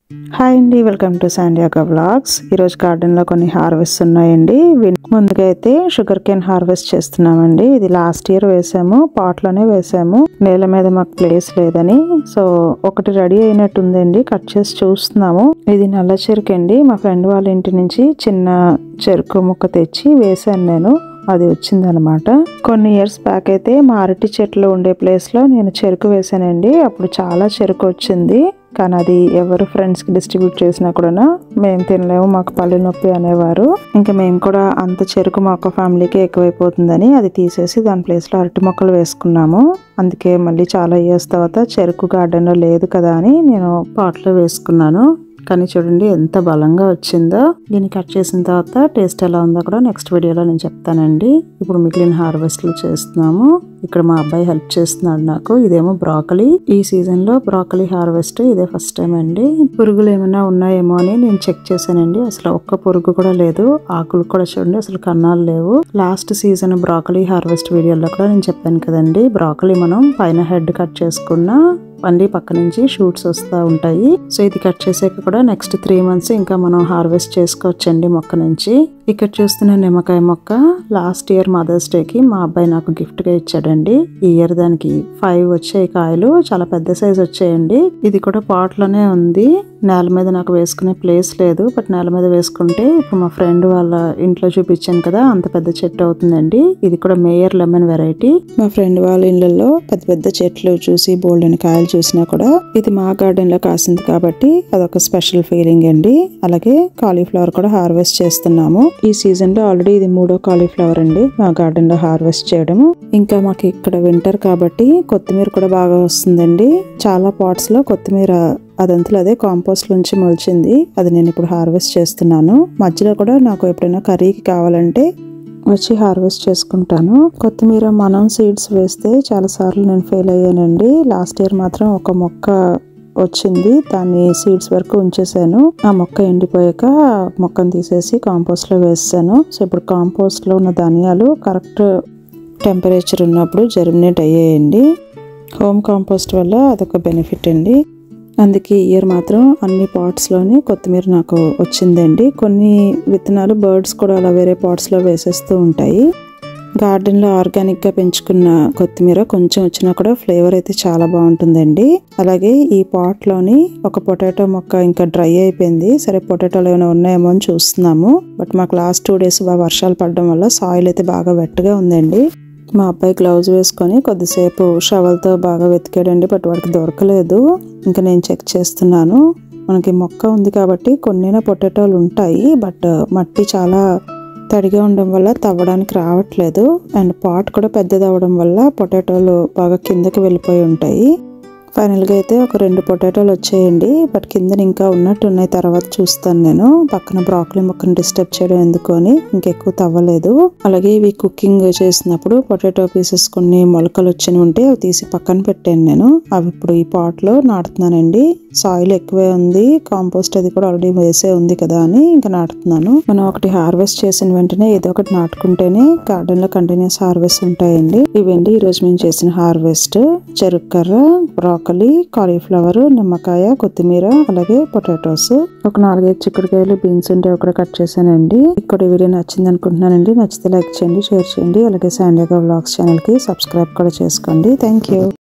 hi అండి welcome to శాండియాగా blogs ఈరోజు గార్డెన్లో కొన్ని హార్వెస్ట్ ఉన్నాయండి వీ- ముందుగా అయితే షుగర్ కేన్ హార్వెస్ట్ చేస్తున్నామండి ఇది లాస్ట్ ఇయర్ వేసాము పాట్లోనే వేసాము నేల మీద మాకు ప్లేస్ లేదని సో ఒకటి రెడీ అయినట్టుందండి కట్ చేసి చూస్తున్నాము ఇది నల్ల చెరుకు అండి మా ఫ్రెండ్ వాళ్ళ ఇంటి నుంచి చిన్న చెరుకు ముక్క తెచ్చి వేసాను నేను అది వచ్చిందనమాట కొన్ని ఇయర్స్ బ్యాక్ అయితే మా అరటి చెట్లు ఉండే ప్లేస్ లో నేను చెరుకు వేసానండి అప్పుడు చాలా చెరుకు వచ్చింది కానీ అది ఎవరు ఫ్రెండ్స్ కి డిస్ట్రిబ్యూట్ చేసినా కూడా మేము తినలేము మాకు పళ్ళు నొప్పి అనేవారు ఇంకా మేము కూడా అంత చెరుకు మా ఒక్క ఫ్యామిలీకి ఎక్కువైపోతుందని అది తీసేసి దాని ప్లేస్ లో అరటి మొక్కలు వేసుకున్నాము అందుకే మళ్ళీ చాలా ఇయర్స్ తర్వాత చెరుకు గార్డెన్ లో లేదు కదా అని నేను పాట్లో వేసుకున్నాను కానీ చూడండి ఎంత బలంగా వచ్చిందో దీన్ని కట్ చేసిన తర్వాత టేస్ట్ ఎలా ఉందో కూడా నెక్స్ట్ వీడియోలో నేను చెప్తానండి ఇప్పుడు మిగిలిన హార్వెస్ట్లు చేస్తున్నాము ఇక్కడ మా అబ్బాయి హెల్ప్ చేస్తున్నాడు నాకు ఇదేమో బ్రాకలీ ఈ సీజన్ లో బ్రాకలీ హార్వెస్ట్ ఇదే ఫస్ట్ టైం అండి పురుగులు ఏమైనా ఉన్నాయేమో అని నేను చెక్ చేశానండి అసలు ఒక్క పురుగు కూడా లేదు ఆకులు కూడా చూడండి అసలు కన్నాలు లేవు లాస్ట్ సీజన్ బ్రాకలీ హార్వెస్ట్ వీడియోలో కూడా నేను చెప్పాను కదండి బ్రాకలీ మనం పైన హెడ్ కట్ చేసుకున్న మళ్ళీ పక్క నుంచి షూట్స్ వస్తూ ఉంటాయి సో ఇది కట్ చేసాక కూడా నెక్స్ట్ త్రీ మంత్స్ ఇంకా మనం హార్వెస్ట్ చేసుకోవచ్చండి మొక్క నుంచి ఇక్కడ చూస్తున్న నిమ్మకాయ మొక్క లాస్ట్ ఇయర్ మదర్స్ డేకి మా అబ్బాయి నాకు gift గా ఇచ్చాడండి ఈ ఇయర్ దానికి ఫైవ్ వచ్చాయి కాయలు చాలా పెద్ద సైజ్ వచ్చాయండి ఇది కూడా pot లోనే ఉంది నేల మీద నాకు వేసుకునే ప్లేస్ లేదు బట్ నేల మీద వేసుకుంటే ఇప్పుడు మా ఫ్రెండ్ వాళ్ళ ఇంట్లో చూపించాను కదా అంత పెద్ద చెట్టు అవుతుందండి ఇది కూడా మేయర్ లెమన్ వెరైటీ మా ఫ్రెండ్ వాళ్ళ ఇళ్ళల్లో పెద్ద పెద్ద చెట్లు చూసి బోల్డ్ అని కాయలు చూసినా కూడా ఇది మా గార్డెన్ లో కాసింది కాబట్టి అదొక స్పెషల్ ఫీలింగ్ అండి అలాగే కాలీఫ్లవర్ కూడా హార్వెస్ట్ చేస్తున్నాము ఈ సీజన్ లో ఆల్రెడీ ఇది మూడో కాలీఫ్లవర్ అండి మా గార్డెన్ లో హార్వెస్ట్ చేయడము ఇంకా మాకు ఇక్కడ వింటర్ కాబట్టి కొత్తిమీర కూడా బాగా వస్తుందండి చాలా పాట్స్ లో కొత్తిమీర అదంతలో అదే కాంపోస్ట్ నుంచి మొలిచింది అది నేను ఇప్పుడు హార్వెస్ట్ చేస్తున్నాను మధ్యలో కూడా నాకు ఎప్పుడైనా కర్రీకి కావాలంటే వచ్చి హార్వెస్ట్ చేసుకుంటాను కొత్తిమీర మనం సీడ్స్ వేస్తే చాలా సార్లు నేను ఫెయిల్ అయ్యానండి లాస్ట్ ఇయర్ మాత్రం ఒక మొక్క వచ్చింది దాన్ని సీడ్స్ వరకు ఉంచేసాను ఆ మొక్క ఎండిపోయాక మొక్కను తీసేసి కాంపోస్ట్ లో వేసాను సో ఇప్పుడు కాంపోస్ట్ లో ఉన్న ధనియాలు కరెక్ట్ టెంపరేచర్ ఉన్నప్పుడు జర్మినేట్ అయ్యాయండి హోమ్ కాంపోస్ట్ వల్ల అదొక బెనిఫిట్ అండి అందుకే ఈ ఇయర్ మాత్రం అన్ని పాట్స్లోని కొత్తిమీర నాకు వచ్చిందండి కొన్ని విత్తనాలు బర్డ్స్ కూడా అలా వేరే పాట్స్లో వేసేస్తూ ఉంటాయి గార్డెన్లో ఆర్గానిక్గా పెంచుకున్న కొత్తిమీర కొంచెం వచ్చినా కూడా ఫ్లేవర్ అయితే చాలా బాగుంటుందండి అలాగే ఈ పాట్లోని ఒక పొటాటో మొక్క ఇంకా డ్రై అయిపోయింది సరే పొటాటోలు ఏమైనా ఉన్నాయేమో అని చూస్తున్నాము బట్ మాకు లాస్ట్ టూ డేస్ బాగా వర్షాలు పడడం వల్ల సాయిల్ అయితే బాగా వెట్గా ఉందండి మా అబ్బాయి గ్లౌజ్ వేసుకొని కొద్దిసేపు షవల్తో బాగా వెతికాడండి బట్ వాడికి దొరకలేదు ఇంకా నేను చెక్ చేస్తున్నాను మనకి మొక్క ఉంది కాబట్టి కొన్నినా పొటాటోలు ఉంటాయి బట్ మట్టి చాలా తడిగా ఉండడం వల్ల తవ్వడానికి రావట్లేదు అండ్ పాట్ కూడా పెద్దది అవ్వడం వల్ల పొటాటోలు బాగా కిందకి వెళ్ళిపోయి ఉంటాయి ఫైనల్గా అయితే ఒక రెండు పొటాటోలు వచ్చాయండి బట్ కింద ఇంకా ఉన్నట్టు ఉన్నాయి తర్వాత చూస్తాను నేను పక్కన బ్రాక్లీ మొక్కను డిస్టర్బ్ చేయడం ఎందుకు అని ఇంకెక్కువ తవ్వలేదు అలాగే ఇవి కుకింగ్ చేసినప్పుడు పొటాటో పీసెస్ కొన్ని మొలకలు వచ్చినవి ఉంటే అవి తీసి పక్కన పెట్టాను నేను అవి ఇప్పుడు ఈ పాట్ లో నాటుతున్నానండి సాయిల్ ఎక్కువే ఉంది కాంపోస్ట్ అది కూడా ఆల్రెడీ వేసే ఉంది కదా అని ఇంకా నాటుతున్నాను మనం ఒకటి హార్వెస్ట్ చేసిన వెంటనే ఏదో ఒకటి నాటుకుంటేనే గార్డెన్ లో కంటిన్యూస్ హార్వెస్ట్ ఉంటాయండి ఇవండి ఈ రోజు మేము చేసిన హార్వెస్ట్ చెరుక్కర్ర బ్రాకలీ కాలీఫ్లవర్ నిమ్మకాయ కొత్తిమీర అలాగే పొటాటోస్ ఒక నాలుగైదు చిక్కుడుకాయలు బీన్స్ ఉంటే ఒకటి కట్ చేశానండి ఇక్కడ ఈ వీడియో నచ్చింది అనుకుంటున్నానండి నచ్చితే లైక్ చేయండి షేర్ చేయండి అలాగే శాండియాగా వ్లాగ్స్ ఛానల్ కి సబ్స్క్రైబ్ కూడా చేసుకోండి థ్యాంక్ యూ